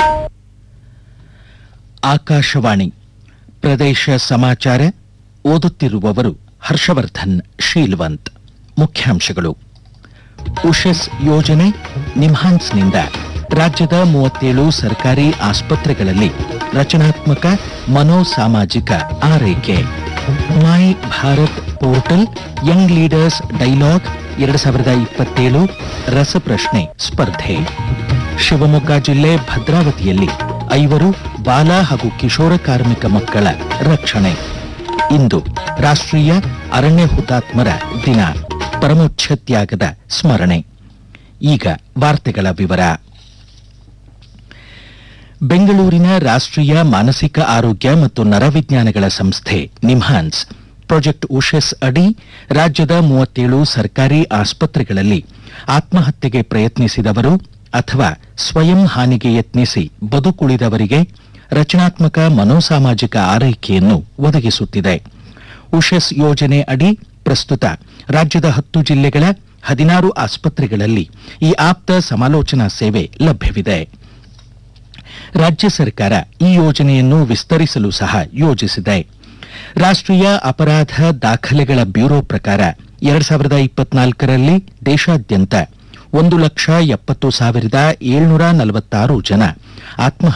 ಆಕಾಶವಾಣಿ ಪ್ರದೇಶ ಸಮಾಚಾರ ಓದುತ್ತಿರುವವರು ಹರ್ಷವರ್ಧನ್ ಶೀಲ್ವಂತ್ ಮುಖ್ಯಾಂಶಗಳು ಉಷಸ್ ಯೋಜನೆ ನಿಮ್ಹಾನ್ಸ್ನಿಂದ ರಾಜ್ಯದ ಮೂವತ್ತೇಳು ಸರ್ಕಾರಿ ಆಸ್ಪತ್ರೆಗಳಲ್ಲಿ ರಚನಾತ್ಮಕ ಮನೋಸಾಮಾಜಿಕ ಆರೈಕೆ my Bharat portal young leaders dialogue ಎರಡು ಸಾವಿರದ ಇಪ್ಪತ್ತೇಳು ರಸಪ್ರಶ್ನೆ ಸ್ಪರ್ಧೆ ಶಿವಮೊಗ್ಗ ಜಿಲ್ಲೆ ಭದ್ರಾವತಿಯಲ್ಲಿ ಐವರು ಬಾಲ ಹಾಗೂ ಕಿಶೋರ ಕಾರ್ಮಿಕ ಮಕ್ಕಳ ರಕ್ಷಣೆ ಇಂದು ರಾಷ್ಟ್ರೀಯ ಅರಣ್ಯ ಹುತಾತ್ಮರ ದಿನ ಪರಮೋಚ್ಛ ತ್ಯಾಗದ ಸ್ಮರಣೆ ಈಗ ವಾರ್ತೆಗಳ ವಿವರ ಬೆಂಗಳೂರಿನ ರಾಷ್ಟ್ರೀಯ ಮಾನಸಿಕ ಆರೋಗ್ಯ ಮತ್ತು ನರವಿಜ್ಞಾನಗಳ ಸಂಸ್ಥೆ ನಿಮ್ಹಾನ್ಸ್ ಪ್ರಾಜೆಕ್ಟ್ ಉಷಸ್ ಅಡಿ ರಾಜ್ಯದ ಮೂವತ್ತೇಳು ಸರ್ಕಾರಿ ಆಸ್ಪತ್ರೆಗಳಲ್ಲಿ ಆತ್ಮಹತ್ಯೆಗೆ ಪ್ರಯತ್ನಿಸಿದವರು ಅಥವಾ ಸ್ವಯಂ ಹಾನಿಗೆ ಯತ್ನಿಸಿ ಬದುಕುಳಿದವರಿಗೆ ರಚನಾತ್ಮಕ ಮನೋಸಾಮಾಜಿಕ ಆರೈಕೆಯನ್ನು ಒದಗಿಸುತ್ತಿದೆ ಉಷಸ್ ಯೋಜನೆ ಅಡಿ ಪ್ರಸ್ತುತ ರಾಜ್ಯದ ಹತ್ತು ಜಿಲ್ಲೆಗಳ ಹದಿನಾರು ಆಸ್ಪತ್ರೆಗಳಲ್ಲಿ ಈ ಆಪ್ತ ಸಮಾಲೋಚನಾ ಸೇವೆ ಲಭ್ಯವಿದೆ ರಾಜ್ಯ ಸರ್ಕಾರ ಈ ಯೋಜನೆಯನ್ನು ವಿಸ್ತರಿಸಲು ಸಹ ಯೋಜಿಸಿದೆ ರಾಷ್ಟ್ರೀಯ ಅಪರಾಧ ದಾಖಲೆಗಳ ಬ್ಯೂರೋ ಪ್ರಕಾರ ಎರಡ್ ಸಾವಿರದ ಇಪ್ಪತ್ನಾಲ್ಕರಲ್ಲಿ ದೇಶಾದ್ಯಂತ ಒಂದು ಲಕ್ಷ ಎಪ್ಪತ್ತು ಸಾವಿರದ ಏಳ್ನೂರ ನಲವತ್ತಾರು ಜನ ಆತ್ಮಹತ್ಯೆ